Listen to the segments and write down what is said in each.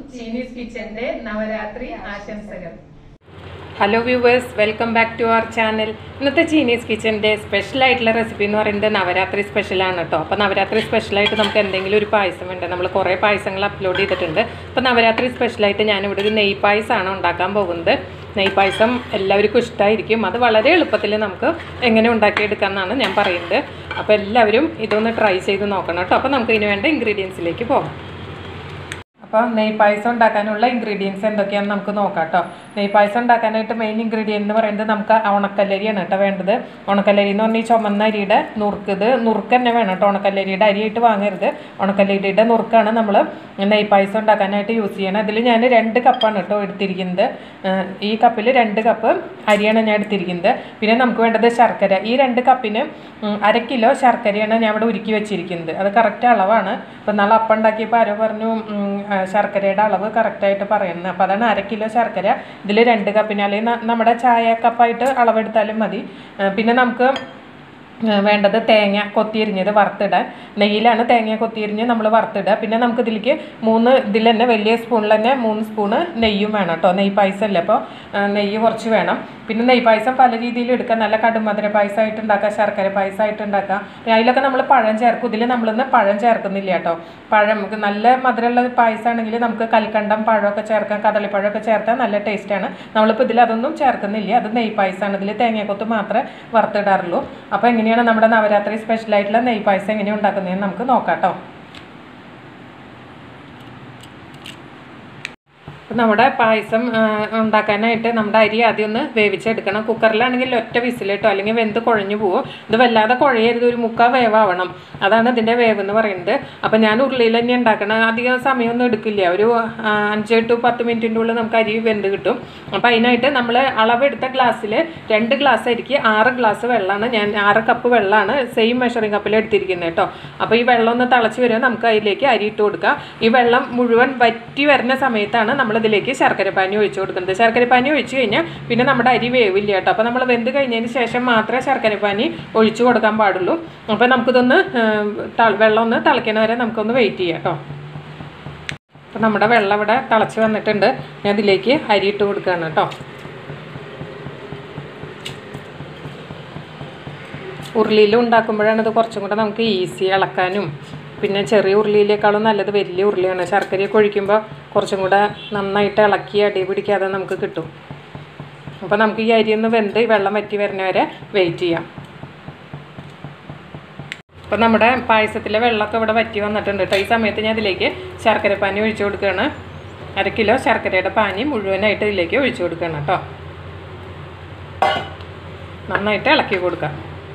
Chinese കിച്ചന്റെ നവരാത്രി ആശംസകൾ hello viewers welcome back to our channel ഇന്നത്തെ ചീനീസ് കിച്ചൻ്റെ സ്പെഷ്യൽ ആയിട്ടുള്ള റെസിപ്പി എന്ന് പറയുന്നത് നവരാത്രി സ്പെഷ്യലാണ് കേട്ടോ അപ്പോൾ നവരാത്രി സ്പെഷ്യലായിട്ട് നമുക്ക് എന്തെങ്കിലും ഒരു പായസം ഉണ്ട് നമ്മൾ കുറേ പായസങ്ങൾ അപ്ലോഡ് ചെയ്തിട്ടുണ്ട് അപ്പോൾ നവരാത്രി സ്പെഷ്യലായിട്ട് ഞാനിവിടെ ഒരു നെയ് പായസമാണ് ഉണ്ടാക്കാൻ പോകുന്നത് നെയ് പായസം എല്ലാവർക്കും ഇഷ്ടമായിരിക്കും അത് വളരെ എളുപ്പത്തിൽ നമുക്ക് എങ്ങനെ ഉണ്ടാക്കിയെടുക്കാമെന്നാണ് ഞാൻ പറയുന്നത് അപ്പോൾ എല്ലാവരും ഇതൊന്ന് ട്രൈ ചെയ്ത് നോക്കണം കേട്ടോ അപ്പോൾ നമുക്ക് ഇതിന് വേണ്ട ഇൻഗ്രീഡിയൻസിലേക്ക് പോകാം അപ്പോൾ നെയ് പായസം ഉണ്ടാക്കാനുള്ള ഇൻഗ്രീഡിയൻസ് എന്തൊക്കെയാണെന്ന് നമുക്ക് നോക്കാം കേട്ടോ നെയ് പായസം ഉണ്ടാക്കാനായിട്ട് മെയിൻ ഇൻഗ്രീഡിയൻ്റ് എന്ന് പറയുന്നത് നമുക്ക് ഉണക്കല്ലരിയാണ് കേട്ടോ വേണ്ടത് ഉണക്കല്ലരി എന്ന് പറഞ്ഞാൽ ഈ ചുമന്ന അരിയുടെ നുറുക്ക് ഇത് നുറുക്ക് തന്നെ വേണം കേട്ടോ ഉണക്കല്ലരിയുടെ അരിയായിട്ട് വാങ്ങരുത് ഉണക്കല്ലരിയുടെ നുറുക്കാണ് നമ്മൾ നെയ് പായസം ഉണ്ടാക്കാനായിട്ട് യൂസ് ചെയ്യണം അതിൽ ഞാൻ രണ്ട് കപ്പാണ് കേട്ടോ എടുത്തിരിക്കുന്നത് ഏഹ് ഈ കപ്പിൽ രണ്ട് കപ്പ് അരിയാണ് ഞാൻ എടുത്തിരിക്കുന്നത് പിന്നെ നമുക്ക് വേണ്ടത് ശർക്കര ഈ രണ്ട് കപ്പിന് ഉം, അര കിലോ ശർക്കരയാണ് ഞാൻ ഇവിടെ ഉരുക്കി വെച്ചിരിക്കുന്നത് അത് കറക്റ്റ് അളവാണ് ഇപ്പം നാളെ അപ്പം ഉണ്ടാക്കിയപ്പോൾ ആരോ പറഞ്ഞു ഉം, ആ, ശർക്കരയുടെ അളവ് കറക്റ്റായിട്ട് പറയുന്നത് അപ്പോൾ അതാണ് അര കിലോ ശർക്കര ഇതിൽ രണ്ട് കപ്പിന് അല്ലെങ്കിൽ ന- നമ്മുടെ ചായ കപ്പായിട്ട് അളവെടുത്താലും മതി ആ, പിന്നെ നമുക്ക് ആ, വേണ്ടത് തേങ്ങ കൊത്തിയരിഞ്ഞത് വറുത്തിടാൻ നെയ്യിലാണ് തേങ്ങ കൊത്തിയരിഞ്ഞ് നമ്മൾ വറുത്തിടുക പിന്നെ നമുക്ക് ഇതിലേക്ക് മൂന്ന് ഇതിൽ തന്നെ വലിയ സ്പൂണിൽ തന്നെ മൂന്ന് സ്പൂണ് നെയ്യും വേണം കേട്ടോ നെയ്യ് പായസമല്ലേ അപ്പോൾ ആ, നെയ്യ് കുറച്ച് വേണം പിന്നെ നെയ്യ് പായസം പല രീതിയിൽ എടുക്കാം നല്ല കടുമധുര പായസമായിട്ട് ഉണ്ടാക്കാം ശർക്കര പായസമായിട്ട് ഉണ്ടാക്കാം അതിലൊക്കെ നമ്മൾ പഴം ചേർക്കും ഇതിൽ നമ്മളിന്ന് പഴം ചേർക്കുന്നില്ല കേട്ടോ പഴം നമുക്ക് നല്ല മധുരമുള്ള പായസമാണെങ്കിൽ നമുക്ക് കൽക്കണ്ടം പഴമൊക്കെ ചേർക്കാം കദളിപ്പഴമൊക്കെ ചേർത്താൽ നല്ല ടേസ്റ്റാണ് നമ്മളിപ്പോൾ ഇതിൽ അതൊന്നും ചേർക്കുന്നില്ല അത് നെയ്യ് പായസമാണ് ഇതിൽ തേങ്ങാക്കൊത്ത് മാത്രമേ വറുത്തിടാറുള്ളൂ അപ്പോൾ എങ്ങനെയാണ് നമ്മുടെ നവരാത്രി സ്പെഷ്യലായിട്ടുള്ള നെയ്യ് പായസം എങ്ങനെയാണ് ഉണ്ടാക്കുന്നതെന്ന് നമുക്ക് നോക്കാം കേട്ടോ അപ്പം നമ്മുടെ പായസം ആ, ഉണ്ടാക്കാനായിട്ട് നമ്മുടെ അരി ആദ്യം ഒന്ന് വേവിച്ചെടുക്കണം കുക്കറിലാണെങ്കിൽ ഒറ്റ വിസിലിട്ടോ അല്ലെങ്കിൽ വെന്ത് കുഴഞ്ഞു പോകും ഇത് വല്ലാതെ കുഴയരുത് ഒരു മുക്കാ വേവാവണം അതാണ് ഇതിൻ്റെ വേവ് എന്ന് പറയുന്നത് അപ്പം ഞാൻ ഉരുളിയിൽ തന്നെ ഉണ്ടാക്കണം അധികം സമയമൊന്നും എടുക്കില്ല ഒരു ആ, അഞ്ച് ടു പത്ത് മിനിറ്റിൻ്റെ ഉള്ളിൽ നമുക്ക് അരി വെന്ത് കിട്ടും അപ്പം അതിനായിട്ട് നമ്മൾ അളവെടുത്ത ഗ്ലാസ്സിൽ രണ്ട് ഗ്ലാസ് അരിക്ക് ആറ് ഗ്ലാസ് വെള്ളമാണ് ഞാൻ ആറ് കപ്പ് വെള്ളമാണ് സെയിം മെഷറിംഗ് കപ്പിൽ എടുത്തിരിക്കുന്നത് കേട്ടോ അപ്പോൾ ഈ വെള്ളം ഒന്ന് തിളച്ച് വരുമ്പോൾ നമുക്ക് അതിലേക്ക് അരി ഇട്ട് കൊടുക്കാം ഈ വെള്ളം മുഴുവൻ വറ്റി വരുന്ന സമയത്താണ് നമ്മൾ ഇതിലേക്ക് ശർക്കര പാനി ഒഴിച്ചു കൊടുക്കുന്നത് ശർക്കര പാനി ഒഴിച്ചു കഴിഞ്ഞാൽ പിന്നെ നമ്മുടെ അരി വേവില്ല കേട്ടോ അപ്പോൾ നമ്മൾ വെന്ത് കഴിഞ്ഞതിന് ശേഷം മാത്രമേ ശർക്കര പാനി ഒഴിച്ചു കൊടുക്കാൻ പാടുള്ളൂ അപ്പോൾ നമുക്കിതൊന്ന് ഏം, ത- വെള്ളം ഒന്ന് തിളയ്ക്കണ വരെ നമുക്കൊന്ന് വെയിറ്റ് ചെയ്യാം കേട്ടോ അപ്പോൾ നമ്മുടെ വെള്ളം ഇവിടെ തിളച്ച് വന്നിട്ടുണ്ട് ഞാൻ ഇതിലേക്ക് അരി ഇട്ട് കൊടുക്കുകയാണ് കേട്ടോ ഉരുളിയിൽ ഉണ്ടാക്കുമ്പോഴാണ് ഇത് കുറച്ചും കൂടെ നമുക്ക് ഈസി ഇളക്കാനും പിന്നെ ചെറിയ ഉരുളിയിലേക്കാളും നല്ലത് വലിയ ഉരുളിയാണ് ശർക്കരയൊക്കെ ഒഴിക്കുമ്പോൾ കുറച്ചും കൂടെ നന്നായിട്ട് ഇളക്കി അടി പിടിക്കാതെ നമുക്ക് കിട്ടും അപ്പോൾ നമുക്ക് ഈ അരി ഒന്ന് വെന്ത് ഈ വെള്ളം വറ്റി വരുന്ന വരെ വെയിറ്റ് ചെയ്യാം അപ്പോൾ നമ്മുടെ പായസത്തിലെ വെള്ളമൊക്കെ ഇവിടെ വറ്റി വന്നിട്ടുണ്ട് കേട്ടോ ഈ സമയത്ത് ഞാൻ ഇതിലേക്ക് ശർക്കര പാനി ഒഴിച്ചു കൊടുക്കുകയാണ് അര കിലോ ശർക്കരയുടെ പാനി മുഴുവനായിട്ട് ഇതിലേക്ക് ഒഴിച്ചു കൊടുക്കുകയാണ് കേട്ടോ നന്നായിട്ട് ഇളക്കി കൊടുക്കാം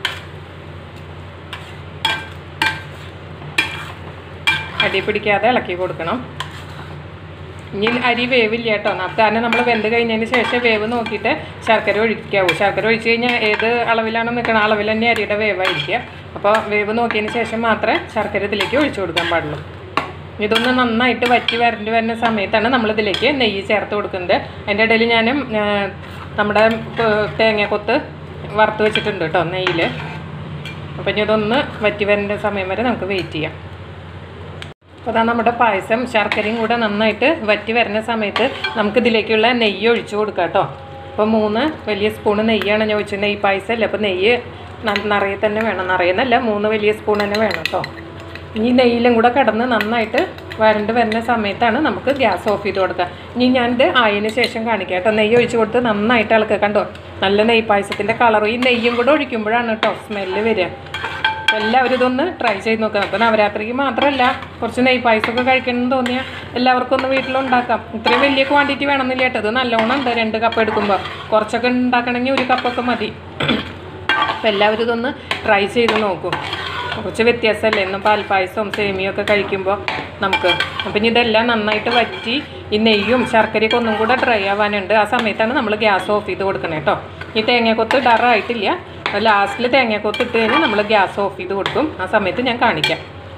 അടി പിടിക്കാതെ ഇളക്കി കൊടുക്കണം ഇനി അരി വേവില്ല കേട്ടോ ന- കാരണം നമ്മൾ വെന്ത് കഴിഞ്ഞതിന് ശേഷം വേവ് നോക്കിയിട്ട് ശർക്കര ഒഴിക്കാവൂ ശർക്കര ഒഴിച്ച് കഴിഞ്ഞാൽ ഏത് അളവിലാണ് നിൽക്കണം അളവിൽ തന്നെ അരിയുടെ വേവായിരിക്കുക അപ്പോൾ വേവ് നോക്കിയതിന് ശേഷം മാത്രമേ ശർക്കര ഇതിലേക്ക് ഒഴിച്ചു കൊടുക്കാൻ പാടുള്ളൂ ഇതൊന്ന് നന്നായിട്ട് വറ്റി വരേണ്ടി വരുന്ന സമയത്താണ് നമ്മളിതിലേക്ക് നെയ്യ് ചേർത്ത് കൊടുക്കുന്നത് അതിൻ്റെ ഇടയിൽ ഞാനും ആ, നമ്മുടെ കൊ- തേങ്ങാക്കൊത്ത് വറുത്ത് വെച്ചിട്ടുണ്ട് കേട്ടോ നെയ്യിൽ അപ്പോൾ ഇനി ഇതൊന്ന് വറ്റി വരേണ്ട സമയം വരെ നമുക്ക് വെയിറ്റ് ചെയ്യാം അപ്പോൾ അതാ നമ്മുടെ പായസം ശർക്കരയും കൂടെ നന്നായിട്ട് വറ്റി വരുന്ന സമയത്ത് നമുക്ക് ഇതിലേക്കുള്ള നെയ്യ് ഒഴിച്ചു കൊടുക്കാം കേട്ടോ അപ്പോൾ മൂന്ന് വലിയ സ്പൂണ് നെയ്യാണ് ഞാൻ ഒഴിച്ചത് നെയ്യ് പായസം അല്ലേ അപ്പോൾ നെയ്യ് ന- നിറയെ തന്നെ വേണം നിറയെന്നല്ല മൂന്ന് വലിയ സ്പൂൺ തന്നെ വേണം കേട്ടോ ഇനി നെയ്യിലും കൂടെ കിടന്ന് നന്നായിട്ട് വരണ്ട് വരുന്ന സമയത്താണ് നമുക്ക് ഗ്യാസ് ഓഫ് ചെയ്ത് കൊടുക്കുക ഇനി ഞാനിത് ആയതിനു ശേഷം കാണിക്കാം കേട്ടോ നെയ്യ് ഒഴിച്ച് കൊടുത്ത് നന്നായിട്ട് ഇളക്കുക കണ്ടോ നല്ല നെയ്യ് പായസത്തിൻ്റെ കളറും ഈ നെയ്യും കൂടെ ഒഴിക്കുമ്പോഴാണ് കേട്ടോ സ്മെല്ല് വരിക അപ്പോൾ എല്ലാവരും ഇതൊന്ന് ട്രൈ ചെയ്ത് നോക്കാം അപ്പോൾ നവരാത്രിക്ക് മാത്രമല്ല കുറച്ച് നെയ് പായസമൊക്കെ കഴിക്കണമെന്ന് തോന്നിയാൽ എല്ലാവർക്കും ഒന്ന് വീട്ടിലുണ്ടാക്കാം ഇത്രയും വലിയ ക്വാണ്ടിറ്റി വേണമെന്നില്ല കേട്ടോ ഇത് നല്ലോണം ഉണ്ട് രണ്ട് കപ്പ് എടുക്കുമ്പോൾ കുറച്ചൊക്കെ ഉണ്ടാക്കണമെങ്കിൽ ഒരു കപ്പൊക്കെ മതി അപ്പോൾ എല്ലാവരും ഇതൊന്ന് ട്രൈ ചെയ്ത് നോക്കും കുറച്ച് വ്യത്യാസമല്ലേ ഇന്ന് പാൽപ്പായസവും സേമിയും ഒക്കെ കഴിക്കുമ്പോൾ നമുക്ക് അപ്പം ഇനി ഇതെല്ലാം നന്നായിട്ട് വറ്റി ഈ നെയ്യും ശർക്കരയൊക്കെ ഒന്നും കൂടെ ഡ്രൈ ആവാനുണ്ട് ആ സമയത്താണ് നമ്മൾ ഗ്യാസ് ഓഫ് ചെയ്ത് കൊടുക്കണേ കേട്ടോ ഈ തേങ്ങാക്കൊത്ത് ഡറായിട്ടില്ല ലാസ്റ്റിൽ തേങ്ങാക്കൊത്ത് ഇട്ട് കഴിഞ്ഞാൽ നമ്മൾ ഗ്യാസ് ഓഫ് ചെയ്ത് കൊടുക്കും ആ സമയത്ത് ഞാൻ കാണിക്കാം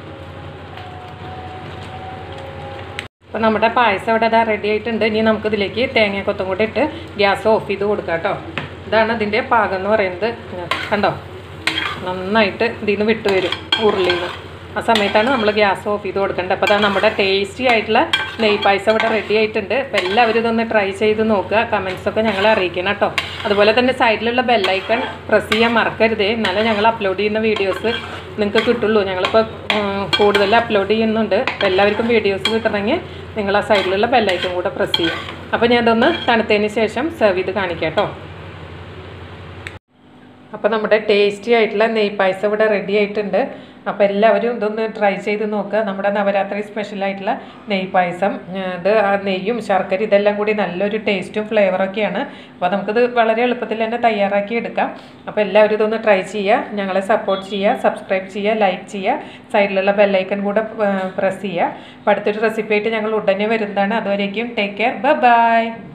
അപ്പോൾ നമ്മുടെ പായസം ഇവിടെ ഇതാ റെഡി ആയിട്ടുണ്ട് ഇനി നമുക്ക് ഇതിലേക്ക് തേങ്ങാക്കൊത്തും കൂടെ ഇട്ട് ഗ്യാസ് ഓഫ് ചെയ്ത് കൊടുക്കാം കേട്ടോ ഇതാണ് ഇതിൻ്റെ പാകം എന്ന് പറയുന്നത് കണ്ടോ നന്നായിട്ട് ഇതിൽ നിന്ന് വിട്ട് വരും ഉരുളിയിൽ നിന്ന് ആ സമയത്താണ് നമ്മൾ ഗ്യാസ് ഓഫ് ചെയ്ത് കൊടുക്കേണ്ടത് അപ്പോൾ അതാ നമ്മുടെ ടേസ്റ്റി ആയിട്ടുള്ള നെയ് പായസം ഇവിടെ റെഡി ആയിട്ടുണ്ട് അപ്പോൾ എല്ലാവരും ഇതൊന്ന് ട്രൈ ചെയ്ത് നോക്കുക കമൻസ് ഒക്കെ ഞങ്ങളെ അറിയിക്കണം കേട്ടോ അതുപോലെ തന്നെ സൈഡിലുള്ള ബെല്ലൈക്കൺ പ്രസ് ചെയ്യാൻ മറക്കരുതേ എന്നാലേ ഞങ്ങൾ അപ്ലോഡ് ചെയ്യുന്ന വീഡിയോസ് നിങ്ങൾക്ക് കിട്ടുള്ളൂ ഞങ്ങളിപ്പോൾ കൂടുതൽ അപ്ലോഡ് ചെയ്യുന്നുണ്ട് അപ്പോൾ എല്ലാവർക്കും വീഡിയോസ് കിട്ടണമെങ്കിൽ നിങ്ങൾ ആ സൈഡിലുള്ള ബെല്ലൈക്കൺ കൂടെ പ്രസ് ചെയ്യും അപ്പോൾ ഞാൻ ഇതൊന്ന് തണുത്തതിന് ശേഷം സെർവ് ചെയ്ത് കാണിക്കാം കേട്ടോ അപ്പോൾ നമ്മുടെ ടേസ്റ്റി ആയിട്ടുള്ള നെയ് പായസം ഇവിടെ റെഡി ആയിട്ടുണ്ട് അപ്പോൾ എല്ലാവരും ഇതൊന്ന് ട്രൈ ചെയ്ത് നോക്കുക നമ്മുടെ നവരാത്രി സ്പെഷ്യൽ ആയിട്ടുള്ള നെയ് പായസം ഏർ ഇത് ആ നെയ്യും ശർക്കര ഇതെല്ലാം കൂടി നല്ലൊരു ടേസ്റ്റും ഫ്ലേവറൊക്കെയാണ് അപ്പോൾ നമുക്കിത് വളരെ എളുപ്പത്തിൽ തന്നെ തയ്യാറാക്കി എടുക്കാം അപ്പോൾ എല്ലാവരും ഇതൊന്ന് ട്രൈ ചെയ്യുക ഞങ്ങളെ സപ്പോർട്ട് ചെയ്യുക സബ്സ്ക്രൈബ് ചെയ്യുക ലൈക്ക് ചെയ്യുക സൈഡിലുള്ള ബെല്ലൈക്കൺ കൂടെ പ്രസ് ചെയ്യുക അപ്പോൾ അടുത്തൊരു റെസിപ്പി ആയിട്ട് ഞങ്ങൾ ഉടനെ വരുന്നതാണ് അതുവരേക്കും ടേക്ക് കെയർ ബൈ